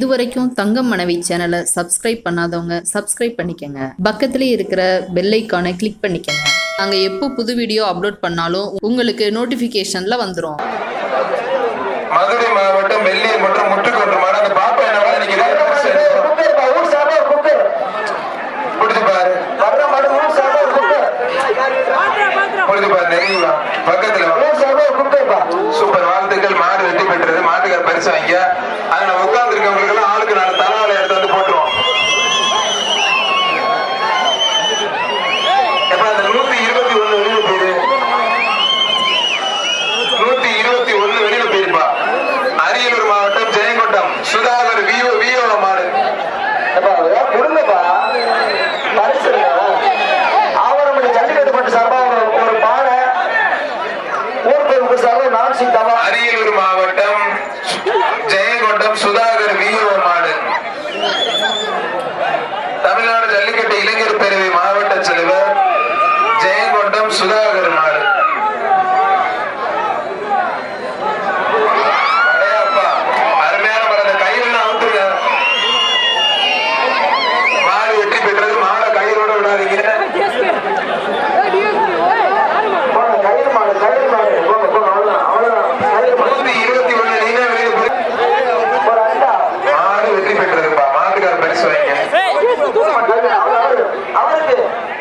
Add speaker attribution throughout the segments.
Speaker 1: இதுவரைக்கும் தங்கம் மனைவி சேனலை சப்ஸ்கிரைப் பண்ணாதவங்க சப்ஸ்கிரைப் பண்ணிக்கங்க பக்கத்திலே இருக்கிற பெல் ஐக்கானை கிளிக் பண்ணிக்கங்க நாங்கள் எப்போ புது வீடியோ அப்லோட் பண்ணாலும் உங்களுக்கு நோட்டிஃபிகேஷனில் வந்துடும்
Speaker 2: மதுரை மாவட்டம் வெள்ளீர் மற்றும் முட்டுக்கொன்றுமான அந்த பாப்பா என்ன பண்ண நினைக்கிறேன்
Speaker 3: குக்கர் பா, ஊர் சார்பா ஒரு குக்கர்.
Speaker 2: பிடிச்சு பாரு
Speaker 3: வர்ற மாடு ஊர் சார்பா ஒரு குக்கர்.
Speaker 2: பிடிச்சு பாரு நெருங்கி வா பக்கத்துல வா
Speaker 3: ஊர் சார்பா ஒரு குக்கர் பா.
Speaker 2: சூப்பர் வாழ்த்துக்கள் மாடு வெற்றி பெற்றது மாட்டுக்கார் பரிசு வாங்க அதுல உட்கார்ந்து இருக்கவங்களுக்கு எல்லாம் ஆளுக்கு நாலு தலவாழை எடுத்து வந்து போட்டுருவோம் எப்ப அந்த நூத்தி இருபத்தி ஒண்ணு வெளியில போயிரு நூத்தி இருபத்தி ஒண்ணு வெளியில போயிருப்பா அரியலூர் மாவட்டம் ஜெயங்கொண்டம் சுதாகர் விஓ விஓ மாடு
Speaker 3: எப்பா, ஏதாவது கொடுங்கப்பா. பரிசு இருக்கா? ஆவரம்பட்டி ஜல்லிக்கட்டு பட்டு சார்பா ஒரு- ஒரு பானை. ஊர் பெருமைக்கு சார்பா நான்சி தவா.
Speaker 2: அரியலூர் மாவட்டம் ஜெயங்கொண்டம் சுதாகர் விஓ மாடு தமிழ்நாடு ஜல்லிக்கட்டு இளைஞர் பேரவை மாவட்ட தலைவர் ஜெயங்கொண்டம் சுதாகர் மாடு அடேயப்பா, அருமையான மாடு. அந்த கயிறெல்லாம் அவுத்துங்க. மாடு வெற்றி பெற்றது மாடை கயிறோட விடாதீங்க
Speaker 3: போங்க, கயிறு மாடு, கயிறு மாடு. போங்க, போங்க, அவ்வளவுதான், அவ்வளவுதான். கயிறு மாடு.
Speaker 2: நூத்தி இருபத்தி ஒண்ணு நீங்க வெளியே போய்
Speaker 3: ஒரு அண்டா.
Speaker 2: மாடு வெற்றி பெற்றதுப்பா மாட்டுக்கார பரிசு வைங்க
Speaker 3: அவரு- அவருக்கு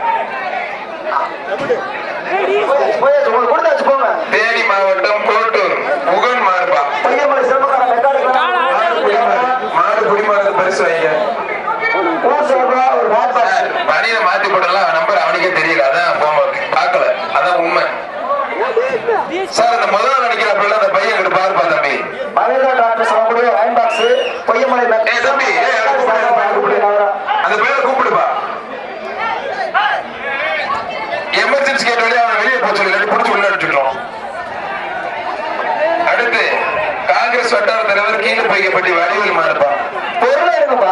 Speaker 3: போயாச்சு, உங்களுக்கு கொடுத்தாச்சு, போங்க.
Speaker 2: தேனி மாவட்டம் கோட்டூர் முகன் மாடுப்பா
Speaker 3: பையன்மலை சிறப்புக்கான மெக்கானிக்
Speaker 2: மாடு குடிமாறு மாடு குடிமாறு பரிசு வைங்க
Speaker 3: ஊர் சார்பா ஒரு ஹேட் பாக்ஸ்.
Speaker 2: சார், பனியனை மாத்தி போடலாம் நம்பர் அவனுக்கே தெரியல அதான் போக பார்க்கல அதான் உண்மை சார் அந்த முதல்ல நினைக்கிறப்ப அந்த பையன் கிட்ட பாருப்பா தம்பி
Speaker 3: மகேந்திரா டிராக்டர்ஸ் வாங்கக்கூடிய அயன் பாக்ஸ் பொய்யமலை
Speaker 2: ஏய் தம்பி ஏய், அவனை கூப்பிடு, அவனை கூப்பிடு. அந்த பையனை கூப்பிடுப்பா எமர்ஜென்சி கேட்ட வழியா அவனை வெளியே போக சொல்லி இல்லாட்டி பிடிச்சி உள்ள அடிச்சுட்டோம் அடுத்து காங்கிரஸ் வட்டார தலைவர் கீழே பைக்கப்பட்டி வடிவேல் மாடுப்பா
Speaker 3: பொருளை எடுங்கப்பா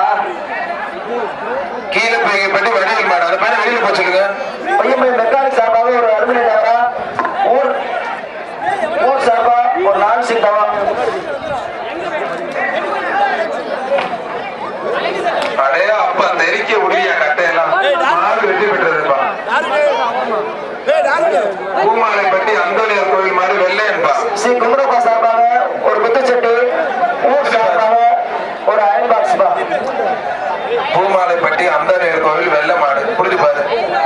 Speaker 2: கீழே பைக்கப்பட்டி வடிவேல் மாடு அந்த பையனை வெளியில போக சொல்லுங்க
Speaker 3: பொய்யமலை மெக்கானிக் சார்பாக ஒரு அலுமினியம் டவரா ஊர் ஊர் சார்பா ஒரு நான்சி டவா
Speaker 2: அடே அப்பா தெரிக்க முடிய கட்டையெல்லாம் மாடு வெற்றி பெற்றதுப்பா பூமாலைப்பட்டி அந்தோனியார் கோவில் மாடு வெள்ளையன்பா
Speaker 3: ஸ்ரீ குமரப்பா சார்பாக ஒரு குத்துச்சட்டி ஊர் சார்பாக ஒரு அயன் பாக்ஸ் பா
Speaker 2: பூமாலைப்பட்டி அந்தோனியார் கோவில் வெள்ளை மாடு புரிஞ்சு பாரு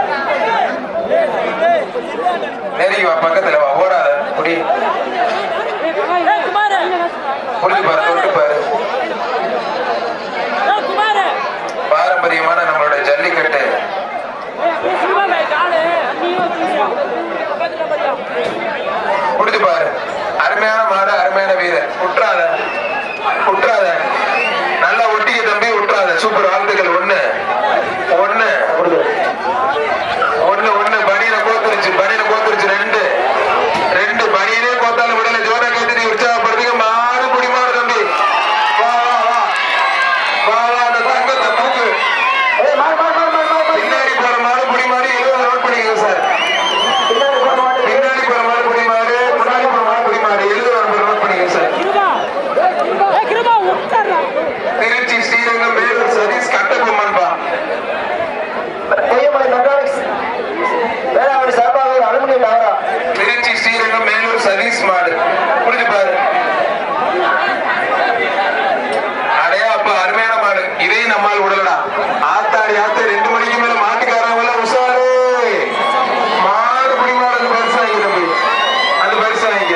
Speaker 2: நெருங்கி வா பக்கத்துல வா ஓடாத புடி புரிஞ்சு பாரு தொட்டு பாரு பாரம்பரியமான நம்மளுடைய ஜல்லிக்கட்டு புடிச்சு பாரு அருமையான மாடு அருமையான வீரர் உற்றாத உற்றாத நல்லா ஒட்டிக்க தம்பி உற்றாத சூப்பர் வாழ்த்துக்கள் ஒண்ணு ஒண்ணு ஒண்ணு ஒண்ணு பனியனை கோத்துருச்சு பனியனை கோத்துருச்சு ரெண்டு ரெண்டு பனியனே கோத்தாலும் விடல ஜோரா கேட்டு நீ உற்சாகப்படுத்துங்க மாடு புடி மாடு தம்பி வா வா வா வா வா அந்த தங்கத்தை தூக்கு
Speaker 3: ஏய் மாடு மாடு மாடு மாடு மாடு
Speaker 2: பின்னாடி போற மாடு புடி மாடு எழுபது நோட் பண்ணிக்கோங்க சார்
Speaker 3: பின்னாடி போற மாடு
Speaker 2: பின்னாடி போற மாடு புடி மாடு முன்னாடி போற மாடு புடி மாடு எழுபது நம்பர் நோட் பண்ணிக்கோங்க சார் திருச்சி ஸ்ரீரங்கம் வேலூர் சதீஷ் கட்டபொம்மன்பா
Speaker 3: பொய்யமலை மெக்கானிக்ஸ் வேளாங்கண்ணி சார்பாக ஒரு அலுமினியம் டவரா
Speaker 2: திருச்சி ஸ்ரீரங்கம் மேலூர் சதீஷ் மாடு புரிஞ்சு பாரு அடையா அப்ப அருமையான மாடு இதே நம்மால் விடலடா ஆத்தாடி ஆத்து ரெண்டு மணிக்கு மேல மாட்டுக்காரங்க எல்லாம் உஷாரு மாடு புடி மாடு அந்த பரிசு வாங்கி தம்பி அந்த பரிசு வாங்கிக்க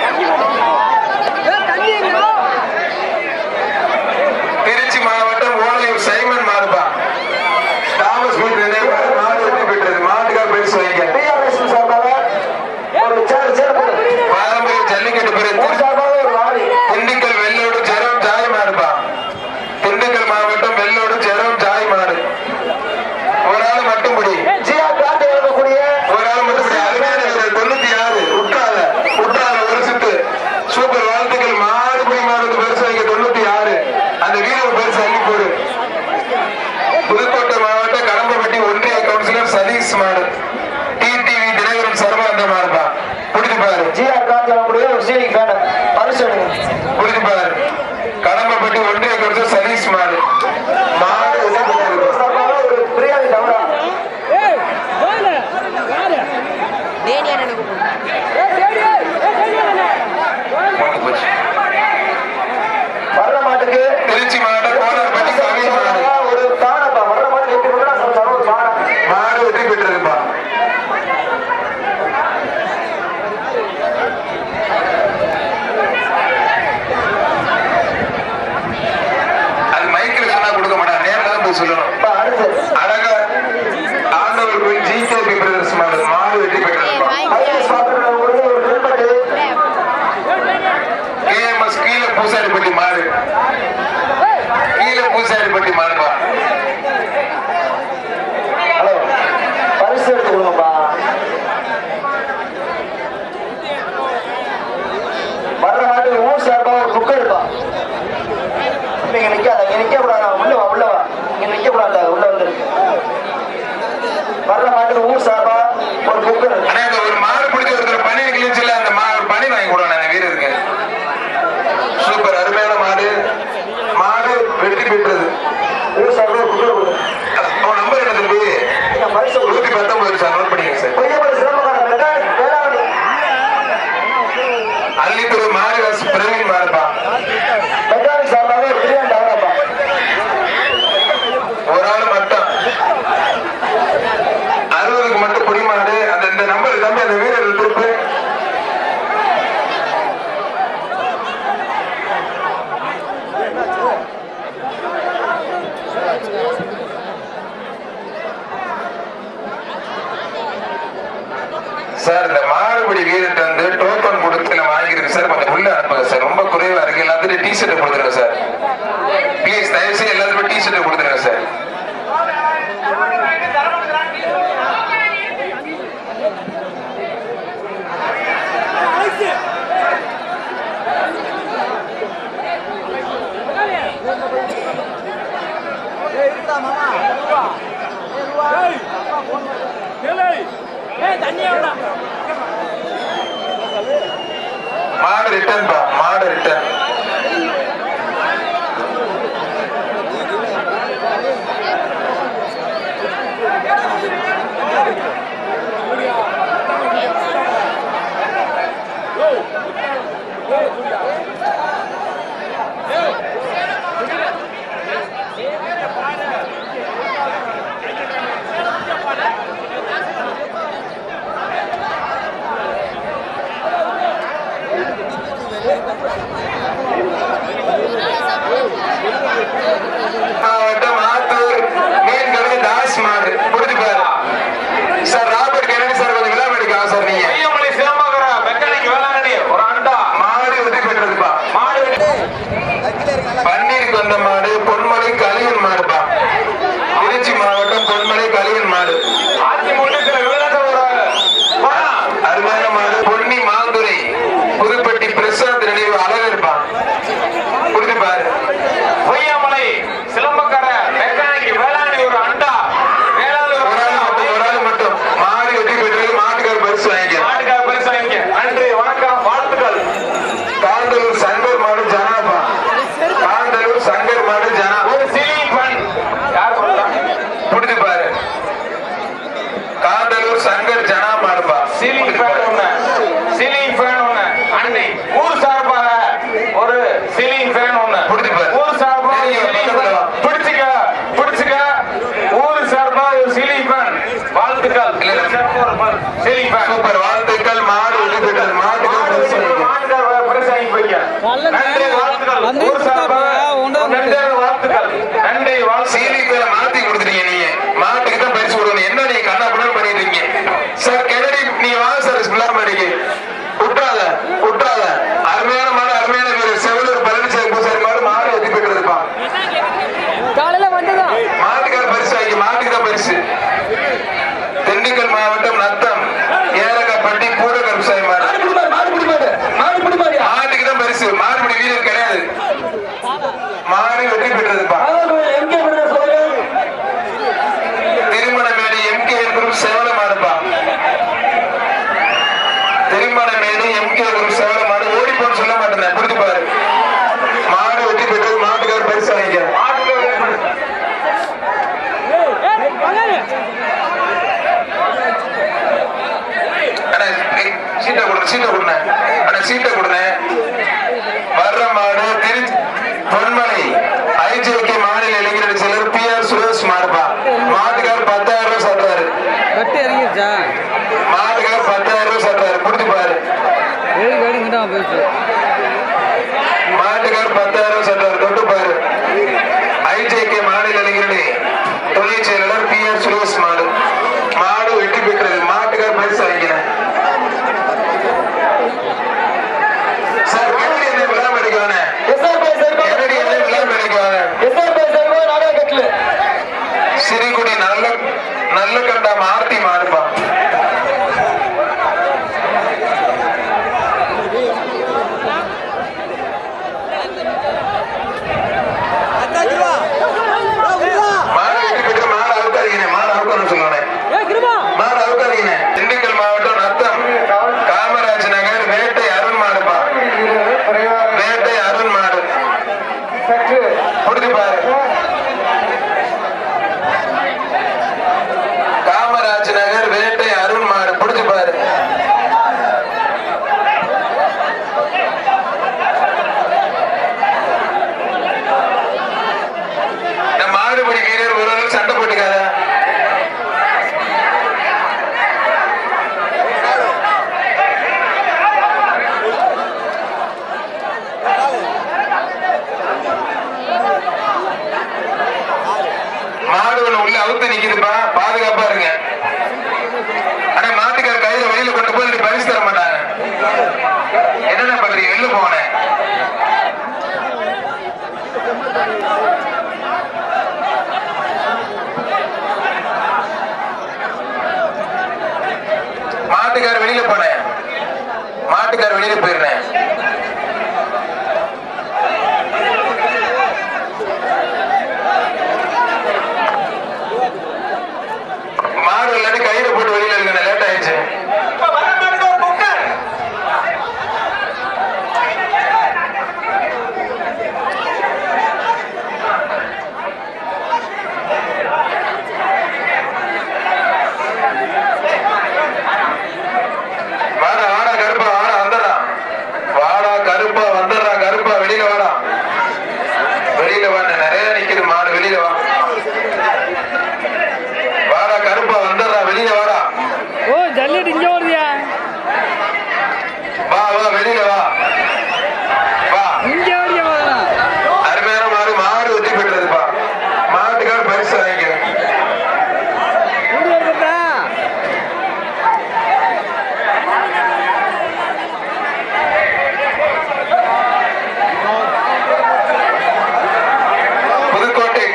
Speaker 2: திருச்சி மாவட்டம் ஓலையூர் சைமன் மாடுப்பா தாமஸ் வீட்டு நினைவு மாடு வெற்றி பெற்றது மாட்டுக்கார பரிசு வாங்கிக்க
Speaker 3: பிஆர்எஸ் சார்பாக ஒரு சேர் சேர் போடு.
Speaker 2: பாரம்பரிய ஜல்லிக்கட்டு
Speaker 3: ஊர்
Speaker 2: பிறகு
Speaker 3: சார்பாக ஒரு வாரி
Speaker 2: திண்டுக்கல் வெள்ளோடு ஜெரம் ஜாய் மாடுப்பா திண்டுக்கல் மாவட்டம் வெள்ளோடு ஜெரம் ஜாய் மாடு ஒரு ஆள் மட்டும் முடி
Speaker 3: ஜியா காட்டு வழங்கக்கூடிய
Speaker 2: ஒரு ஆள் மட்டும் முடி அருமையான வீரர் தொண்ணூத்தி ஆறு உற்றாத உற்றாத ஒரு சுத்து சூப்பர் வாழ்த்துக்கள் மாடு புடி மாடு பரிசு வைக்க தொண்ணூத்தி ஆறு அந்த வீரர் பரிசு அள்ளி போடு புதுக்கோட்டை மாவட்டம் கடம்பப்பட்டி ஒன்றிய கவுன்சிலர் சதீஷ் மாடு டிடிவி தினகரன் சர்வாந்த மாடுப்பா பிடிச்சு பாரு
Speaker 3: ஜியா காட்டு வழங்கக்கூடிய ஒரு சீலிங் ஃபேன் பரிசு எடுங்க
Speaker 2: புரிஞ்சு பாரு கடம்பப்பட்டி ஒன்றிய குறித்து சதீஷ் சொல்லணும்
Speaker 3: இப்ப அடுத்து
Speaker 2: அழகா ஆண்டவர் கோயில் ஜிகேபி பிரதர்ஸ் மாடு மாடு வெற்றி பெற்றிருப்பான்
Speaker 3: ஐஎஸ் பாத்துக்கிறவங்களுக்கு ஒரு ஹெல்மெட்
Speaker 2: கேஎம்எஸ் கீழே பூசாரிப்பட்டி மாடு கீழே பூசாரிப்பட்டி மாடுப்பா
Speaker 3: ஹலோ பரிசு எடுத்து கொடுங்கப்பா வர்ற நாட்டுக்கு ஊர் சார்பா ஒரு புக் எடுப்பா நீங்க நிக்காத இங்க நிக்க கூடாது உள்ள வா உள்ள வா இங்க நிக்க கூடாது உள்ள வந்து வர்ற நாட்டுக்கு ஊர் சார்பா ஒரு புக் எடுப்பா
Speaker 2: ஆனா இந்த ஒரு மாடு பிடிச்ச ஒருத்தர் பனி கிழிச்சுல அந்த மா பனி வாங்கி கொடுங்க அந்த வீரருக்கு சூப்பர் அருமையான மாடு மாடு வெற்றி பெற்றது
Speaker 3: ஊர் சார்பா ஒரு புக் எடுப்பா
Speaker 2: அவன் நம்பர் என்ன தம்பி
Speaker 3: இந்த பரிசு கொடுங்க.
Speaker 2: நூத்தி பத்தொன்பது சார் நோட் பண்ணிங்க சார்
Speaker 3: பொய்யப்படி சிலம்பக்காரன் மெக்கானிக் வேளாண்மை
Speaker 2: அள்ளித்துறை மாரிவாஸ் பிரவீன் மாடுப்பா
Speaker 3: மெக்கானிக் சார்பாக ஒரு பிரியாணி டவரப்பா
Speaker 2: ஒரு ஆள் மட்டும் அறுபதுக்கு மட்டும் குடிமாடு அந்த இந்த நம்பர் தம்பி அந்த வீரர் திருப்பு சார் இந்த மாடுபிடி வீரர்கிட்ட வந்து டோக்கன் கொடுத்து நான் வாங்கியிருக்கு சார் கொஞ்சம் உள்ள அனுப்புங்க சார் ரொம்ப குறைவா இருக்கு எல்லாத்துக்கும் டி ஷர்ட் கொடுத்துருங்க சார் ப்ளீஸ் தயவு செய்து எல்லாத்துக்கும் டி ஷர்ட் கொடுத்துருங்க சார் மாடு ரிட்டர்ன் பா மாடு ரிட்டர்ன் மாவட்டம் ஆத்தூர் மீன் கடை தாஸ் மாடு புரிஞ்சு பாரு சார் ராபர்ட் கெனடி சார் கொஞ்சம் விழா எடுக்கலாம் சார் நீங்க
Speaker 4: ஐயமலை சிலம்பகர மெக்கானிக் வேளாங்கண்ணி ஒரு அண்டா
Speaker 2: மாடு வெற்றி பெற்றதுப்பா
Speaker 4: மாடு
Speaker 2: பன்னீருக்கு வந்த மாடு பொன்மலை கலியன் மாடுப்பா திருச்சி மாவட்டம் பொன்மலை கலியன் மாடு
Speaker 4: ஆட்சி முன்னேற்ற விளையாட்டு ஒரு பணம்
Speaker 2: அருமையான மாடு பொன்னி மாந்துரை புதுப்பட்டி பிரசாந்த் நினைவு அழகர்ப்பா புரிஞ்சு பாரு
Speaker 4: பொய்யாமலை சிலம்பக்கர மெக்கானிக் வேளாங்கண்ணி ஒரு அண்டா வேளாங்கண்ணி ஒரு
Speaker 2: ஒரு ஆள் மட்டும் ஒரு ஆள் மட்டும் மாடு வெற்றி பெற்றது மாட்டுக்கார் பரிசு வாங்கிக்க
Speaker 4: நாட்டுக்கார பரிசு வாங்கிக்க நன்றி வணக்கம் வாழ்த்துக்கள்
Speaker 2: காந்தலூர் சங்கர் மாடு ஜனாபா காந்தலூர் சங்கர் மாடு ஜனா
Speaker 4: ஒரு சிலிங் ஃபன் யார் சொல்லலாம்
Speaker 2: புடிச்சு பாரு காந்தலூர் சங்கர் ஜனா மாடுப்பா
Speaker 4: சீலிங் ஃபேன் ஒண்ணு சீலிங் ஃபேன் ஒண்ணு அன்னை ஊர் சார்பாக ஒரு சீலிங் ஃபேன் ஒண்ணு
Speaker 2: புடிச்சு பாரு.
Speaker 4: ஊர் சார்பாக
Speaker 2: நீங்க
Speaker 4: ceiling
Speaker 2: பக்கத்துல
Speaker 4: fan.
Speaker 2: வா.
Speaker 4: பிடிச்சுக்க பிடிச்சுக்க ஊர் சார்பாக ஒரு சீலிங் ஃபேன் வாழ்த்துக்கள்
Speaker 2: இல்ல, இல்ல.
Speaker 4: சீலிங் ஃபேன்
Speaker 2: சூப்பர் வாழ்த்துக்கள் மாடு வெற்றி பெற்றது மாட்டுக்கார் பரிசு வாங்கிக்க
Speaker 4: நன்றி வாழ்த்துக்கள் ஊர் சார்பாக நன்றி வாழ்த்துக்கள் நன்றி வாழ்த்துக்கள்
Speaker 2: சீலிங் மேல மாத்தி கொடுத்துட்டீங்க நீங்க மாட்டுக்கு தான் பரிசு கொடுக்கணும் என்ன நீங்க கண்ணா பண்ண பண்ணிட்டு இருக்கீங்க சார் கெனடி நீங்க வாங்க சார் பிள்ளை மாடிக்கு விட்டுறாத விட்டுறாத அருமையான மாடு அருமையான வீரர் செவலூர் பழனிசாமி பூசாரி மாடு மாடு வெற்றி பெற்றதுப்பா
Speaker 5: காலையில வந்துதான்
Speaker 2: மாட்டுக்கார பரிசு வாங்கி மாட்டுக்கு தான் பரிசு திண்டுக்கல் மாவட்டம் நத்தம் ஏலகப்பட்டி பூரக விவசாய மாடு மாட்டுக்கு தான் பரிசு மாடுபிடி வீரர் கிடையாது மாடு வெற்றி பெற்றதுப்பா திருமண மேடை எம்கே குரூப் செவல மாடுப்பா திருமண மேடை எம்கே குரூப் செவல மாடு ஓடி போன்னு சொல்ல மாட்டேன் புரிஞ்சு பாரு மாடு வெற்றி பெற்றது மாட்டுக்கார பரிசு வாங்கிக்க அண்ணா, ஏய், சீட்டை கொடுங்க சீட்டை கொடுங்க அண்ணா சீட்டை கொடுங்க வர்ற மாடு திருச்சி பொன்மலை ஐஜேகே மாநில இளைஞர் சிலர் பி ஆர் சுரேஷ் மாடுப்பா மாட்டுக்கார் பத்தாயிரம் ரூபாய் சொல்றாரு
Speaker 5: கட்டு இறங்கிருச்சா
Speaker 2: மாட்டுக்கார் பத்தாயிரம் ரூபாய் சொல்றாரு புடிச்சு பாரு
Speaker 5: ஏழு காடி கிட்ட போயிடுச்சு
Speaker 2: மாட்டுக்கார் பத்தாயிரம் ரூபாய் சொல்றாரு தொட்டு பாரு ஐஜேகே மாநில இளைஞரணி நல்ல கண்டா மாத்தி மாறுப்பா மாடு வெட்டிக்கிட்டு மாடு அவுக்காதீங்க மாடு அவுக்கணும்னு சொல்லுவேன் மாடு அவுக்காதீங்க திண்டுக்கல் மாவட்டம் நத்தம் காமராஜ் நகர் வேட்டை அருண் மாடுப்பா வேட்டை அருண் மாடு புரிஞ்சு பாரு காமராஜ் நகர் வேட்டை அருண் மாடு புடிச்சு பாரு இந்த மாடுபடி வீரர் ஒரு நாள் சண்டை போட்டுக்காத மாடு ஒண்ணு உள்ள அவுத்து நிக்குதுப்பா பாதுகாப்பா இருங்க ஆனா மாட்டுக்கார கையில வெளியில கொண்டு போய் இப்படி பரிசு தர மாட்டாங்க என்னென்ன பண்றீங்க வெளில போனேன் மாட்டுக்கார வெளியில போனேன் மாட்டுக்கார வெளியில போயிருந்தேன் மாடு இல்லாட்டி கயிறு போட்டு வெளியில இருக்கணும் லேட் ஆயிடுச்சு வாடா வாடா கருப்பா வாடா வந்துடுறா வாடா கருப்பா வந்துடுறா கருப்பா வெளியில வாடா வெளியில வா நிறைய நிக்குது மாடு வெளியில வா வாடா கருப்பா வந்துடுறா வெளியில வாடா
Speaker 5: ஓ ஜல்லிட்டு இங்கே வருதியா
Speaker 2: வா வா வெளியில வா வா
Speaker 5: இங்கே வருதியா வரலாம்
Speaker 2: அருமையான மாடு மாடு வெற்றி பெற்றதுப்பா மாட்டுக்கார பரிசு வாங்கிக்கிறேன்
Speaker 5: வீடியோ எடுத்தா
Speaker 2: புதுக்கோட்டை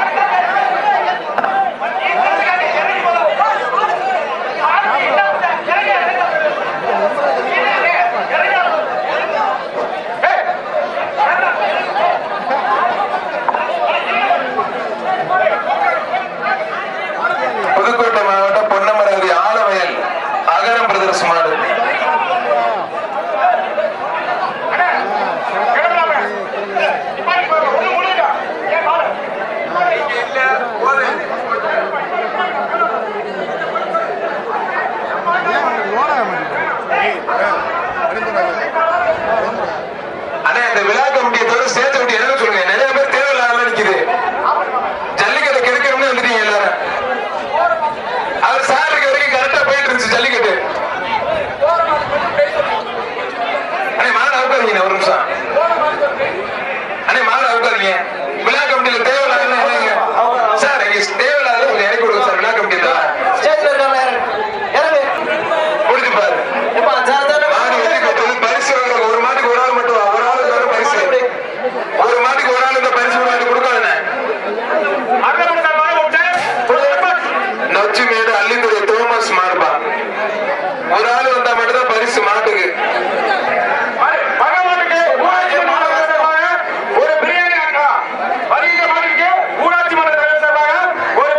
Speaker 2: புதுக்கோட்டை மாவட்டம் பொன்னமராவதி ஆலவயல் அகரம் பிரதர்ஸ் மாடு ஆனா இந்த விழா கமிட்டியை தவிர சேர்த்து கமிட்டி என்ன சொல்லுங்க நிறைய பேர் தேவையில்லாம நிக்குது ஜல்லிக்கட்டை கெடுக்கணும்னு வந்துட்டீங்க எல்லாரும் அவர் சார் இருக்க வரைக்கும் கரெக்டா போயிட்டு இருந்துச்சு ஜல்லிக்கட்டு அண்ணே மாடு அவுக்காதீங்க ஒரு நிமிஷம் அண்ணே மாடு அவுக்காதீங்க விழா கமிட்டியில தேவையில்லாத என்னங்க சார் இங்க தேவையில்லாத கொஞ்சம் இறக்கி கொடுங்க சார் விழா கமிட்டியில
Speaker 3: ஸ்டேஜ்ல இருக்காங்க இறங்கு
Speaker 2: முடிஞ்சு பாரு
Speaker 3: இப்ப சாதாரண
Speaker 2: மாடு வெற்றி பெற்றது பரிசு வாங்க ஒரு மாட்டுக்கு ஒரு ஆள் மட்டும் வா. ஒரு ஆள் இருந்தாலும் பரிசு ஒரு மாட்டுக்கு ஒரு ஆள் இந்த பரிசு முன்னாடி கொடுக்காதுண்ணே நொச்சிமேடு அள்ளித்துறை தோமஸ் மாறுபா ஒரு ஆள் வந்தா மட்டும்தான் பரிசு மாட்டுக்கு
Speaker 4: ஒரு பிரியாணி ஆக்கா வருகிற மாட்டுக்கு ஊராட்சி மன்ற தலைவர் சார்பாக ஒரு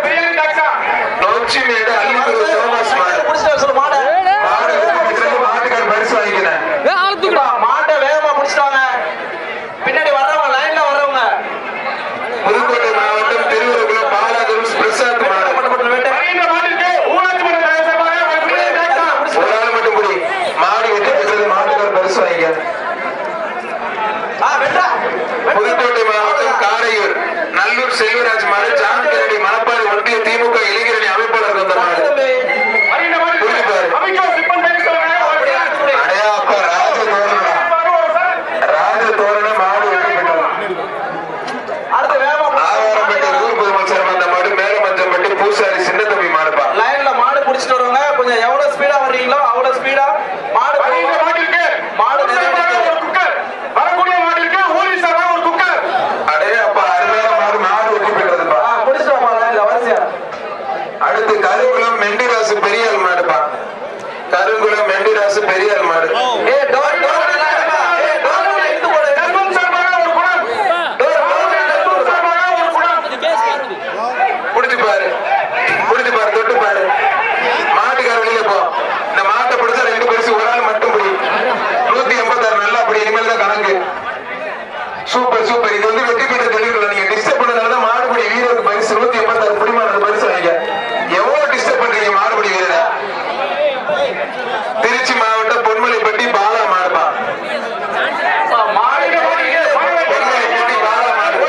Speaker 2: அடுத்து கருங்குளம் மெண்டிராசு பெரியாள் மாடுப்பா கருங்குளம் மெண்டிராசு பெரியாள் மாடு
Speaker 3: ஏய் டோர் டோர் ஏய் டோர் எடுத்து போடு
Speaker 4: நண்பன் சார்பாக ஒரு குடம்
Speaker 3: டோர் டோர்
Speaker 4: நண்பன் சார்பாக ஒரு குடம்
Speaker 2: புடிச்சு பாரு புடிச்சு பாரு தொட்டு பாரு மாட்டுக்கார வெளியே போ இந்த மாட்டை பிடிச்சா ரெண்டு பரிசு ஒரு ஆள் மட்டும் பிடி நூத்தி எண்பத்தாறு நல்லா அப்படி இனிமேல் தான் கணக்கு சூப்பர் சூப்பர் இது வந்து வெற்றி பெற்ற தெளிவுல நீங்க டிஸ்டர்ப் பண்ணதுனால தான் மாடுபடி வீரருக்கு பரிசு நூத்தி எண்பத்தாறு பிடிமான பரிசு வாங்க எவ்வளவு டிஸ்டர்ப் பண்றீங்க மாடுபடி வீரரை திருச்சி மாவட்டம் பொன்மலைப்பட்டி பாலா மாடுப்பா
Speaker 4: மாளிகை மாளிகை
Speaker 2: பொன்மலைப்பட்டி பாலா மாடு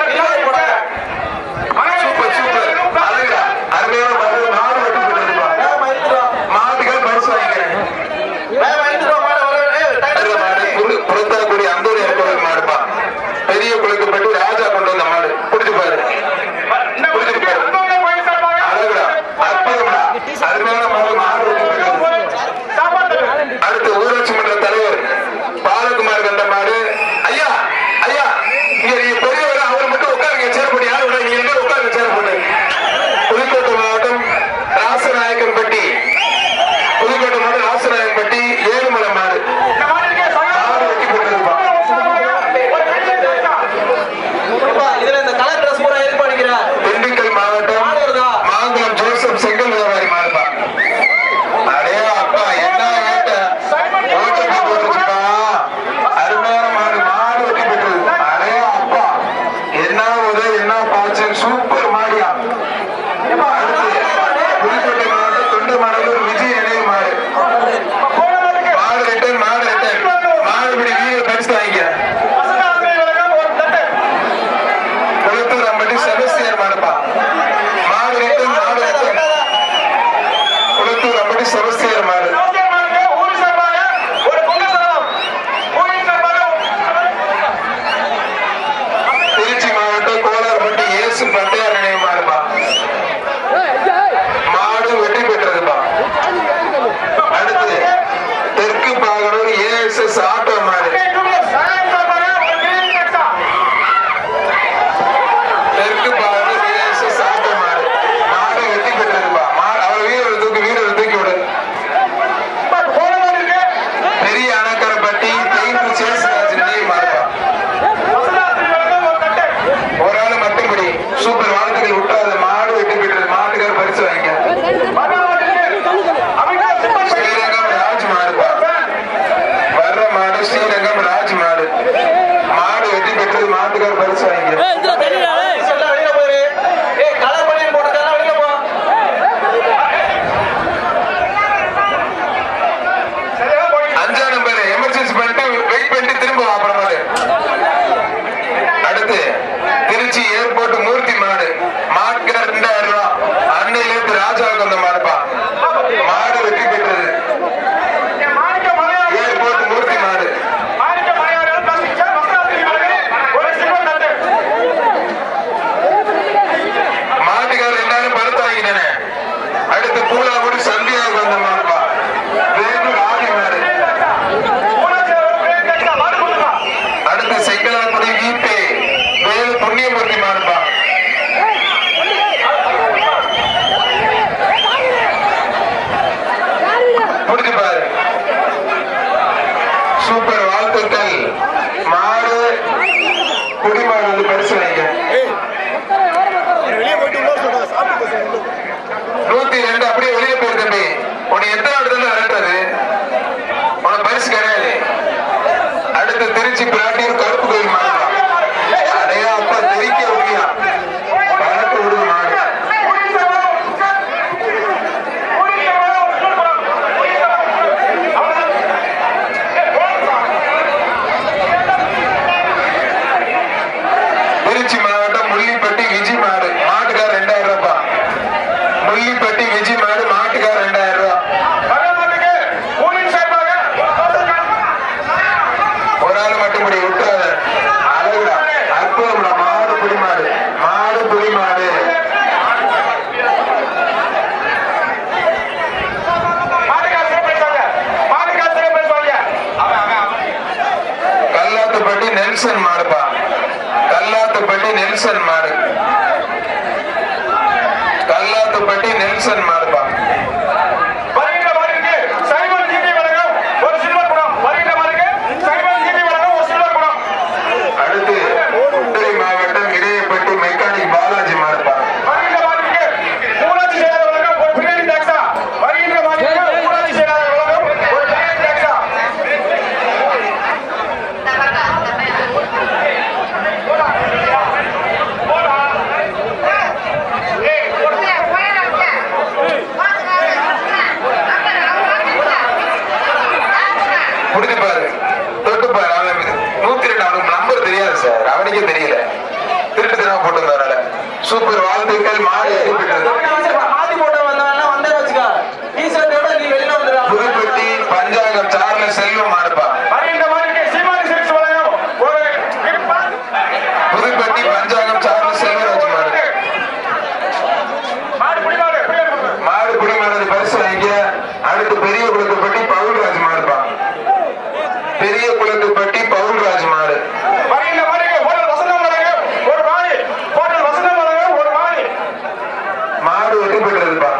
Speaker 2: சூப்பர் சூப்பர் அழகுடா அருமையான மாடு மாடு வெட்டி போட்டுருப்பா மாட்டுகள் பரிசு வாங்கிக்கிறேன் அடுத்த மாடு புரு- புறத்தாக்குடி அந்தூர் கோவில் மாடுப்பா பெரிய குளத்துப்பட்டி ராஜா கொண்டு வந்த மாடு பிடிச்சு பாரு அழகுடா அற்புதம்டா அருமையான மாடு மாடு வெட்டி போட்டுருக்கு. அடுத்து ஊராட்சி மன்ற தலைவர் பாலகுமார் கண்ட மாடு ஐயா ஐயா இங்க நீங்க பெரியவர் அவர் மட்டும் உட்காருங்க சேர் போட்டு யாரும் விட நீங்க எங்க உட்காருங்க சேர் போட்டு புதுக்கோட்டை மாவட்டம் ராசநாயக்கன்பட்டி புதுக்கோட்டை மாவட்டம் ராசநாயக்கன்பட்டி ஏழுமலை மாடு மாடு வெட்டி போட்டிருப்பா
Speaker 3: இதுல இந்த கலர் ட்ரெஸ் பூரா எதுக்கு பண்ணிக்கிற
Speaker 2: திண்டுக்கல் மாவட்டம்
Speaker 3: மாடு வருதா
Speaker 2: மாங்குளம் ஜோசப் செங்கல் வியாபாரி மாடுப்பா அடே அப்பா என்ன ஏட்ட ஓட்டத்தை போட்டுருச்சுப்பா அருமையான மாடு மாடு வெட்டி பெற்றது அடே அப்பா என்ன உதவி என்ன பாய்ச்சல் சூப்பர் மாடியா அடுத்து புதுக்கோட்டை மாவட்டம் தொண்டமானூர் விஜய் நினைவு மாடு மாடு ரிட்டன் மாடு ரிட்டன் மாடுபிடி வீரர் பரிசு வாங்கிக்க குளத்தூர் அம்பட்டி செபஸ்தியர் மாடுப்பா மாடு ரிட்டன் மாடு ரிட்டன் குளத்தூர் அம்பட்டி செபஸ்தியர் மாடு திருச்சி மாவட்டம் கோலார்பட்டி இயேசு பட்டையார் நினைவு மாடுப்பா மாடு வெற்றி பெற்றதுப்பா அடுத்து தெற்கு பாகனூர் ஏஎஸ்எஸ் ஆட்டோ மாடு தெற்கு பாகனூர் ஏஎஸ்எஸ் ஆட்டோ மாடு மாடு வெற்றி பெற்றதுப்பா மாடு அவர் வீரர் தூக்கி வீரர் தூக்கி விடு பெரிய அணக்கரப்பட்டி தெய்வு சேசுராஜ் நினைவு மாடுப்பா ஒரு ஆள் மட்டும்படி சூப்பர் வாழ்த்துக்கள் விட்டாத மாடு வெட்டி பெற்றது மாட்டுக்கார பரிசு வாங்கிக்க ஸ்ரீரங்கம் ராஜ் மாடுப்பா வர்ற மாடு ஸ்ரீரங்கம் ராஜ் மாடு மாடு வெட்டி பெற்றது மாட்டுக்கார பரிசு வாங்கிக்க
Speaker 3: எல்லாம் வெளியில போயிரு ஏய் கலர் பண்ணி போட்டுக்கலாம் வெளியில போ
Speaker 2: அஞ்சாம் நம்பர் எமர்ஜென்சி பண்ணிட்டு வெயிட் பண்ணிட்டு திரும்ப வா அப்புறமா அடுத்து திருச்சி ஏர்போர்ட் மூர்த்தி மாடு மாட்டுக்கு ரெண்டாயிரம் ரூபாய் அன்னையிலேருந்து ராஜாவுக்கு வந்த மாடுப்பா மாடு வெற்றி பெற்றது ஏர்போர்ட் மூர்த்தி மாடு மாட்டுக்காரர் எல்லாரும் பருத்து வாங்கிட்டானே அடுத்து பூலாங்குடி சந்தியாவுக்கு வந்த மாடுப்பா வேறு ஆதி மாடு அடுத்து செங்கலாக்குடி வீப்பே வேறு புண்ணியமூர்த்தி மாடுப்பா புரிஞ்சு பாரு சூப்பர் வாழ்த்துக்கள் மாடு குடிமாடு வந்து பரிசு வைங்க நூத்தி ரெண்டு அப்படியே வெளியே போயிரு தம்பி உனக்கு எத்தனை இடத்துல விரட்டுறது உனக்கு பரிசு கிடையாது அடுத்து திருச்சி பிராட்டியூர் கருப்பு கோயில் மாடு அடையா அப்பா தெரிக்க முடியா வழக்கு விடுது மாடு திருச்சி மாவட்டம் முள்ளிப்பட்டி விஜி மாடு மாட்டுக்கார் ரெண்டாயிரம் ரூபாய் முள்ளிப்பட்டி விஜி மாடு மாட்டுக்கார் ரெண்டாயிரம் ரூபாய் ஒரு ஆள் மட்டும் முடி விட்டுறாத அழகுடா அற்புதம்டா மாடு புடி மாடு மாடு புடி மாடு கல்லாத்துப்பட்டி நெல்சன் மாடுப்பா கல்லாத்துப்பட்டி நெல்சன் மாடு கல்லாத்து குளத்துப்பட்டி நெல்சன் மாடுப்பா
Speaker 4: வருகின்ற மாடுக்கு சைமன் ஜிபி வழங்கும் ஒரு சில்வர் குடம் வருகின்ற மாடுக்கு சைமன் ஜிபி வழங்கும் ஒரு சில்வர் குடம்
Speaker 2: அடுத்து குட்டரை மாவட்டம் இடையப்பட்டி மெக்கானிக் பாலாஜி மாடுப்பா
Speaker 4: வருகின்ற மாடுக்கு ஊராட்சி செயலாளர் வழங்கும் ஒரு பிரியாணி டாக்ஸா வருகின்ற மாடுக்கு ஊராட்சி செயலாளர் வழங்கும் ஒரு பிரியாணி டாக்ஸா
Speaker 2: முடிஞ்சு பாரு தொட்டு பாரு அவன் நூத்தி ரெண்டு அவனுக்கு நம்பர் தெரியாது சார் அவனுக்கே தெரியல திருட்டு தினம் போட்டு வந்தால சூப்பர் வாழ்த்துக்கள் மாறி
Speaker 3: மாத்தி போட்டு வந்தவன் வந்தே வச்சுக்க ஈஸ்வரோட நீ வெளியில வந்துடா
Speaker 2: புதுப்பட்டி பஞ்சாங்கம் சார்ல செல்வம் மாடுப்பா
Speaker 4: வருகின்ற மாடுக்கு சீமானி சிரிச்சு வழங்கும் ஒரு
Speaker 2: புதுப்பட்டி பஞ்சாங்கம் சார்ல செல்வராஜ் மாடு
Speaker 4: மாடு புடி மாடு பிரியாணி கொடுங்க.
Speaker 2: மாடு குடிமானது பரிசு வாங்கிய அடுத்து பெரிய குளத்துப்பட்டி பவுல்ராஜ் மாடுப்பா பெரிய குளத்துப்பட்டி பவுல்ராஜ் மாடு
Speaker 4: வருகின்ற மாடுக்கு ஹோட்டல் வசந்தம் வழங்கும் ஒரு மாடி ஹோட்டல் வசந்தம் வழங்கும் ஒரு மாடி
Speaker 2: மாடு வெற்றி பெற்றதுப்பா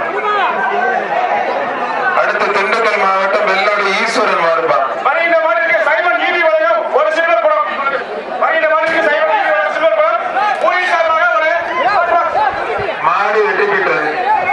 Speaker 2: அடுத்து திண்டுக்கல் மாவட்டம் வெள்ளோடு ஈஸ்வரன் மாடுப்பா
Speaker 4: வருகின்ற மாடுக்கு சைமன் ஈவி வழங்கும் ஒரு சில்வர் குடம் வருகின்ற மாடுக்கு சைமன் ஈவி வழங்கும் சில்வர் குடம் ஊழி சார்பாக ஒரு
Speaker 2: மாடு வெற்றி பெற்றது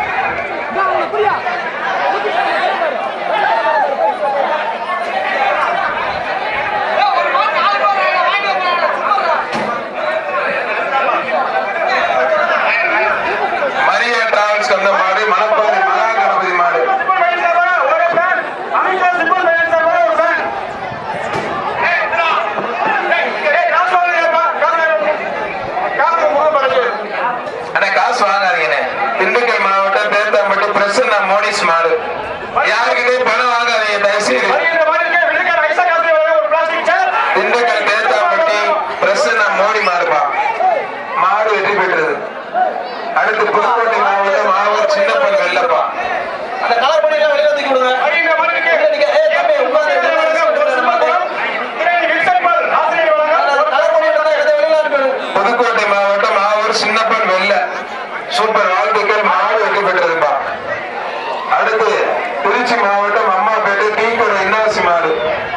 Speaker 2: மரிய டிராவல்ஸ் அந்த மாடு மணப்பாறை மகா கணபதி மாடு
Speaker 4: சிப்பல் பையன் சார்பாக ஒரு ஃபேன் அமித்ஷா சிப்பல் பையன் சார்பாக ஒரு ஃபேன் ஏய் இதுடா. ஏய், ஏய், காசு வாங்குறியாப்பா? காசு வாங்கு. காசு முகம் பறிச்சு.
Speaker 2: ஆனா காசு வாங்காதீங்கண்ணே திண்டுக்கல் மாவட்டம் தேத்தாம்பட்டு பிரசன்னா மோனிஸ் மாடு யாருக்கிட்டே பணம் வாங்காதீங்க தயவுசெய்து
Speaker 4: வருகின்ற மாடுக்கு வெள்ளிக்கார ஐசா காசு வழங்கும் ஒரு பிளாஸ்டிக் சேர்
Speaker 2: திண்டுக்கல் தேத்தாம்பட்டி பிரசன்னா மோடி மாடுப்பா மாடு வெற்றி பெற்றது அடுத்து புதுக்கோட்டை மாவட்டம் மாவட்ட சின்னப்பன் வெள்ளப்பா
Speaker 3: அந்த கலர் பண்ணிட்டு வெளியில தூக்கி விடுங்க
Speaker 4: வருகின்ற மாடுக்கு
Speaker 3: நீங்க ஏய் தம்பி உட்கார்ந்து
Speaker 4: வழங்கும் ஒரு சில்வர் குடம். திரையணி வில்சன் பால் ஆசிரியர் வழங்கும் ஒரு
Speaker 3: கலர் பண்ணிட்டு தான் எடுத்து வெளியில அனுப்பிடு
Speaker 2: புதுக்கோட்டை மாவட்டம் மாவூர் சின்னப்பன் வெள்ள சூப்பர் வாழ்த்துக்கள் மாடு வெற்றி பெற்றதுப்பா அடுத்து திருச்சி மாவட்டம் அம்மாப்பேட்டை டீக்கடை இன்னாசி மாடு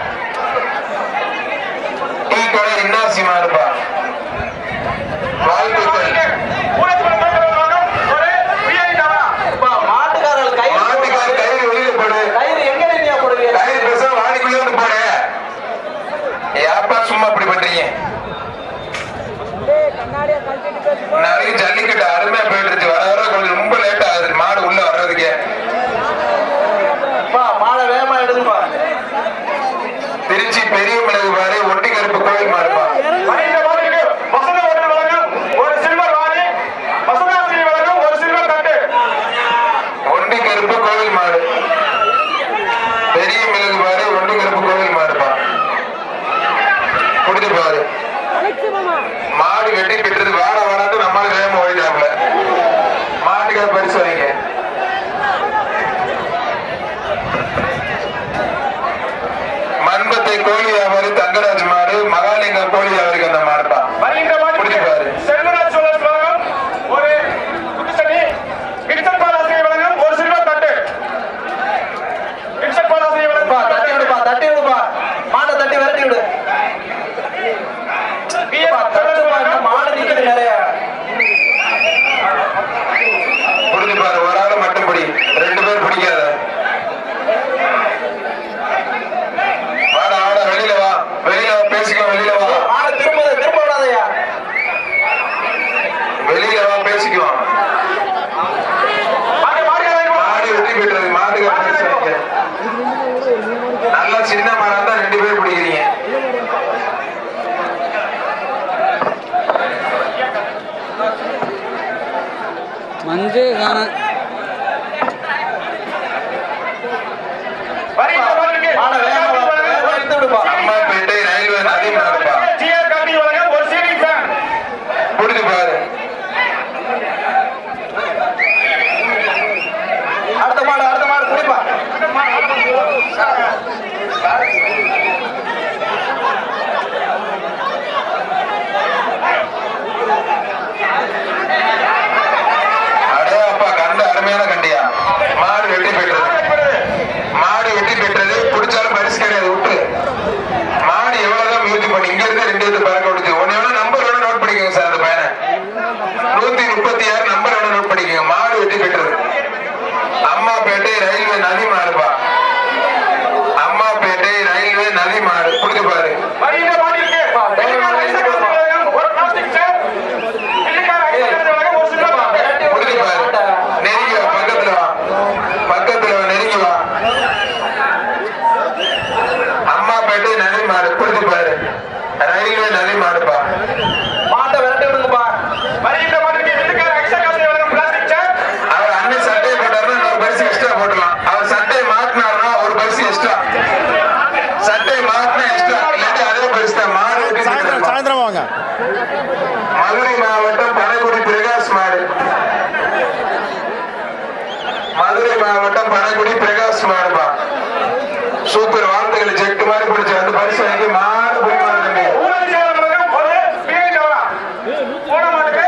Speaker 2: டீக்கடை இன்னாசி மாடுப்பா வாழ்த்துக்கள்
Speaker 4: ஊராட்சி மன்ற தலைவர் வழங்கும் ஒரு பிரியாணி தாவா.
Speaker 3: அப்பா, மாட்டுக்காரர்கள் கயிறு
Speaker 2: மாட்டுக்கார் கயிறு வெளியில போடு
Speaker 3: கயிறு எங்க நீங்க போடுவீங்க
Speaker 2: கயிறு பேச வாடிக்குள்ளே வந்து போடு ஏப்பா சும்மா இப்படி பண்றீங்க நாளைக்கு ஜல்லிக்கட்டு அருமையா போயிட்டு இருக்கு வர வர கொஞ்சம் ரொம்ப லேட் ஆகுது மாடு உள்ள வர்றதுக்கே
Speaker 3: அப்பா, மாலை வேகமா எடுங்கப்பா
Speaker 2: திருச்சி பெரிய மிளகு பாரு ஒட்டி கருப்பு கோயில் மாடுப்பா
Speaker 4: வருகின்ற மாடுக்கு வசந்த ஹோட்டல் வழங்கும் ஒரு சில்வர் வாணி வசந்தாசிரி வழங்கும் ஒரு சில்வர் தட்டு
Speaker 2: ஒண்டி கருப்பு கோவில் மாடு பெரிய மிளகு பாரு ஒண்டி கருப்பு கோவில் மாடுப்பா குடிச்சு பாரு மாடு வெட்டி பெற்றது வார வாராட்டு நம்மளுக்கு வேகமா ஓடிட்டாப்ல மாட்டுக்கார பரிசு வைங்க மண்பத்தை கோழி வியாபாரி தங்கராஜ் மாடு மகாலிங்கம் கோழி வியாபாரிக்கு அந்த மாடுப்பா
Speaker 4: வருகின்ற
Speaker 2: குடிச்சு
Speaker 4: மாடுக்கு
Speaker 2: பாரு
Speaker 4: செல்வராஜ் சோழர் வழங்கும் ஒரு குடிசனி கிட்சன் பாலாசிரி வழங்கும் ஒரு சில்வர் தட்டு கிட்சன் பாலாசிரி
Speaker 3: அப்பா, தட்டி
Speaker 4: வழங்கும்
Speaker 3: விடுப்பா தட்டி விடுப்பா மாட்டை தட்டி விரட்டி விடு அப்பா, தட்டுப்பா, இந்த மாடு நிக்குது நிறைய
Speaker 2: புரிஞ்சு பாரு ஒரு ஆளு மட்டும் பிடி ரெண்டு பேர் பிடிக்காத வாடா வாடா வெளியில வா வெளியில வா பேசிக்கலாம் வெளியில வா
Speaker 3: மாடு திரும்ப திரும்ப விடாதயா
Speaker 2: வெளியில வா பேசிக்குவோம்
Speaker 4: மாடு மாடு வாங்கி
Speaker 2: மாடு வெற்றி பெற்றது மாட்டுக்கு பரிசு வைங்க நல்லா சின்ன மரம் தான் ரெண்டு பேர் பிடிக்கிறீங்க
Speaker 5: மஞ்சே காண
Speaker 4: வருகின்ற மாடுக்கு
Speaker 3: மாடை வேகமா வேகமா எடுத்து விடுப்பா
Speaker 2: அம்மாப்பேட்டை ரயில்வே நதி மாடுப்பா
Speaker 4: ஜிஆர் காந்தி வழங்கும் ஒரு சீலிங் ஃபேன்
Speaker 2: புரிஞ்சு பாரு
Speaker 3: அடுத்த மாடு அடுத்த மாடு குடிப்பா
Speaker 2: அடே அப்பா கண்ட அருமை வெற்றி பெற்றது அம்மாப்பேட்டை ரயில்வே நதி மாடுப்பா அம்மாப்பேட்டை ரயில்வே நதி மாடு புடிச்சு பாரு
Speaker 4: வருகின்ற மாட்டிற்கு வெள்ளிக்கார ஐசக் அவர்களும் ஒரு பிளாஸ்டிக் சேர் வெள்ளிக்கார ஐசக் அவர்களும் ஒரு சில்வர் பால்.
Speaker 2: புடிச்சு பாரு நெருங்கி வா பக்கத்துல வா பக்கத்துல வா நெருங்கி வா அம்மாப்பேட்டை நதி மாடு புடிச்சு பாரு ரயில்வே நதி மாடுப்பா
Speaker 3: மாட்டை விரட்டி விடுங்கப்பா
Speaker 4: வருகின்ற மாட்டிற்கு வெள்ளிக்கார ஐசக் அவர்களும் பிளாஸ்டிக் சேர்
Speaker 2: அவர் அண்ணன் சட்டையை போட்டாருன்னா இன்னொரு பரிசு எக்ஸ்ட்ரா போட்டுலாம் அவர் சட்டையை மாட்டினாருன்னா ஒரு பரிசு எக்ஸ்ட்ரா சட்டையை மாட்டினா எக்ஸ்ட்ரா இல்லாட்டி அதே பரிசு தான் மாடு வெட்டி
Speaker 6: சாயந்தரம்
Speaker 2: கொடுத்துருப்பா.
Speaker 6: சாயந்தரம் வாங்க
Speaker 2: மதுரை மாவட்டம் பனைக்குடி பிரகாஷ் மாடு மதுரை மாவட்டம் பனைக்குடி பிரகாஷ் மாடுப்பா சூப்பர் வார்த்தைகளை செட்டு மாதிரி பிடிச்ச அந்த பரிசு வாங்கி மாடு பிடிப்பாரு தம்பி
Speaker 4: ஊழல் செய்தவர்களும் ஒரு பிஐ டவரா போன மாட்டுக்கு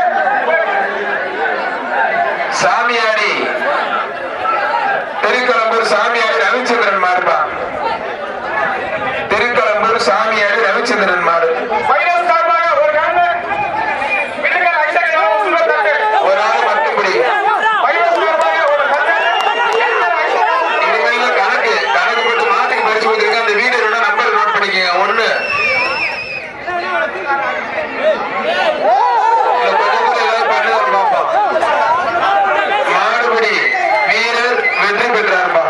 Speaker 2: சாமியாடி திருக்கலம்பூர் சாமியாடி ரவிச்சந்திரன் மாடுப்பா திருக்கலம்பூர் சாமியாடி ரவிச்சந்திரன் மாடு
Speaker 4: ஃபைனல் சார்பாக ஒரு கலந்து வெள்ளிக்கார ஐசக் அவர்களும் ஒரு சில்வர் தட்டு
Speaker 2: ஒரு ஆள் மட்டும்படி
Speaker 4: ஃபைனல் சார்பாக ஒரு கலந்து வெள்ளிக்கார ஐசக் அவர்களும்
Speaker 2: இனிமேல் கணக்கு கணக்கு போட்டு மாட்டுக்கு பரிசு கொடுத்துருக்க அந்த வீடியோட நம்பர் நோட் பண்ணிக்கங்க ஒண்ணு இந்த பக்கத்துல ஏதாவது பண்ணுதான்னு பார்ப்போம். மாடுபிடி வீரர் வெற்றி பெற்றார்பா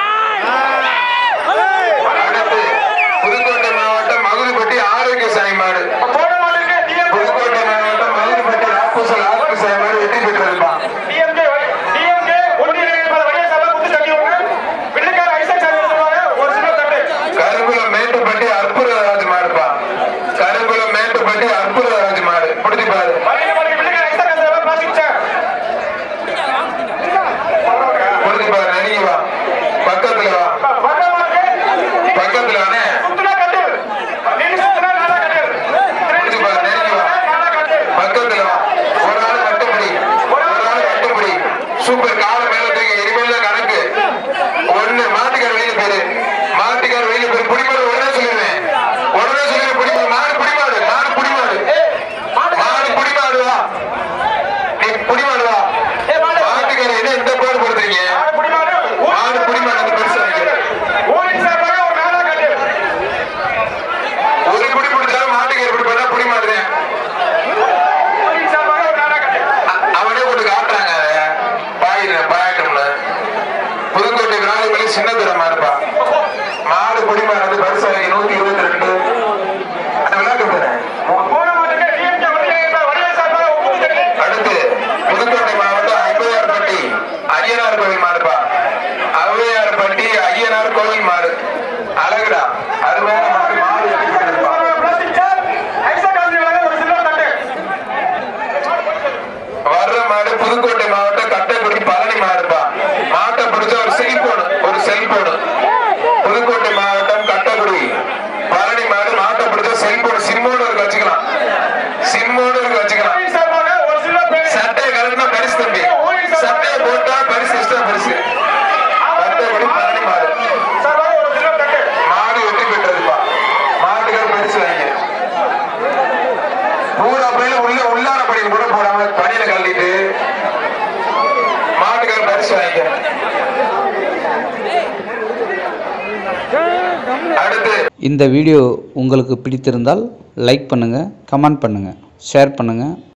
Speaker 2: அடுத்து புதுக்கோட்டை மாவட்டம் மகுதிப்பட்டி ஆரோக்கிய சாய் மாடு
Speaker 4: போன மாட்டுக்கு டிஎம்கே
Speaker 2: புதுக்கோட்டை மாவட்டம் மகுதிப்பட்டி ராப்பூசல் ஆரோக்கிய சாய் மாடு வெற்றி பெற்றதுப்பா
Speaker 4: டிஎம்கே டிஎம்கே ஒன்றிய இளைஞர்கள் வழியை சபை குத்து தட்டி ஒன்று வெள்ளிக்கார ஐசக் அவர்களும் ஒரு சில்வர் தட்டு
Speaker 2: கருங்குளம் மேட்டுப்பட்டி அற்புதராஜ் மாடுப்பா கருங்குளம் மேட்டுப்பட்டி அற்புதராஜ் மாடு பிடிச்சு பாரு
Speaker 4: வருகின்ற மாட்டுக்கு வெள்ளிக்கார ஐசக் அவர்களும் பிளாஸ்டிக் சேர்
Speaker 2: பிடிச்சு பாரு நெருங்கி வா பக்கத்துல வா
Speaker 4: வர்ற மாட்டுக்கு
Speaker 2: பக்கத்துல வானே
Speaker 4: சுத்துனா கட்டில் நின்று சுத்துனா நாடா கட்டில்
Speaker 2: பிடிச்சு பாரு நெருங்கி வா
Speaker 4: நாடா கட்டில்
Speaker 2: பக்கத்துல வா ஒரு நாள் கட்டுப்படி ஒரு நாள் கட்டுப்படி சூப்பர் கால மேல தூக்கி இனிமேல் தான் கணக்கு ஒண்ணு மாட்டுக்கார வெளியில பேரு மாட்டுக்கார வெளியில பேரு புடிமாடு உடனே சொல்லிடுவேன் உடனே சொல்லிடுவேன் புடிமாடு மாடு புடிமாடு மாடு புடிமாடு மாடு புடிமாடு வா நீ புடிமாடு வா மாட்டுக்கார என்ன இந்த பாடு படுத்துறீங்க
Speaker 4: மாடு புடிமாடு
Speaker 2: மாடு புடிமாடு அந்த பெருசா இருக்கு
Speaker 4: ஊரின் சார்பாக ஒரு நாடா கட்டில்
Speaker 2: ஒரு குடி பிடிச்சாலும் மாட்டுக்கார இப்படி பண்ணா புடிமாடுறேன்
Speaker 4: ஊரின் சார்பாக ஒரு நாடா கட்டில்
Speaker 2: அ- அவனே போட்டு காட்டுறாங்க அதை பாயிர பாயட்டம்ல புதுக்கோட்டை விநாயகமலை சின்னதுரமா இருப்பா மாடு குடிமாறது பரிசு வாங்கி நூத்தி இருபத்தி ரெண்டு விளையாட்டு
Speaker 4: போன மாட்டுக்கு டிஎம்கே ஒன்றிய இளைஞர்கள் வழியை சார்பாக ஒரு குத்து தட்டி
Speaker 2: அடுத்து புதுக்கோட்டை மாவட்டம் ஐம்பதார்பட்டி ஐயனார் கோவில் மாடுப்பா ஔவையார்பட்டி ஐயனார் கோவில் மாடு அழகுடா அருமையான மாடு மாடு வெற்றி பெற்றிருப்பா.
Speaker 4: பிளாஸ்டிக் சேர் ஐசக் அவர்களும் ஒரு சில்வர் தட்டு
Speaker 2: வர்ற மாடு புதுக்கோட்டை மாவட்டம் கட்டக்குடி பழனி மாடுப்பா மாட்டை பிடிச்ச ஒரு செல்போனு ஒரு செல்போனு புதுக்கோட்டை மாவட்டம் கட்டக்குடி பழனி மாடு மாட்டை பிடிச்ச செல்போன் சிம்மோடு இருக்கு வச்சுக்கலாம் சிம்மோடு இருக்கு வச்சுக்கலாம்
Speaker 4: ஊரின் சார்பாக ஒரு சில்வர் பேர்
Speaker 2: சட்டையை கலட்டினா பரிசு தம்பி சட்டையை போட்டா பரிசு எக்ஸ்ட்ரா பரிசு கட்டக்குடி பழனி மாடு
Speaker 4: சார்பாக ஒரு சில்வர் தட்டு
Speaker 2: மாடு வெற்றி பெற்றதுப்பா மாட்டுக்கார பரிசு வாங்க பூரா பையில உள்ள உள்ளார பணியில் கூட போடாம பணியில கழட்டிட்டு மாட்டுக்கார பரிசு வாங்க அடுத்து
Speaker 5: இந்த வீடியோ உங்களுக்கு பிடித்திருந்தால் லைக் பண்ணுங்கள் கமெண்ட் பண்ணுங்கள் ஷேர் பண்ணுங்கள்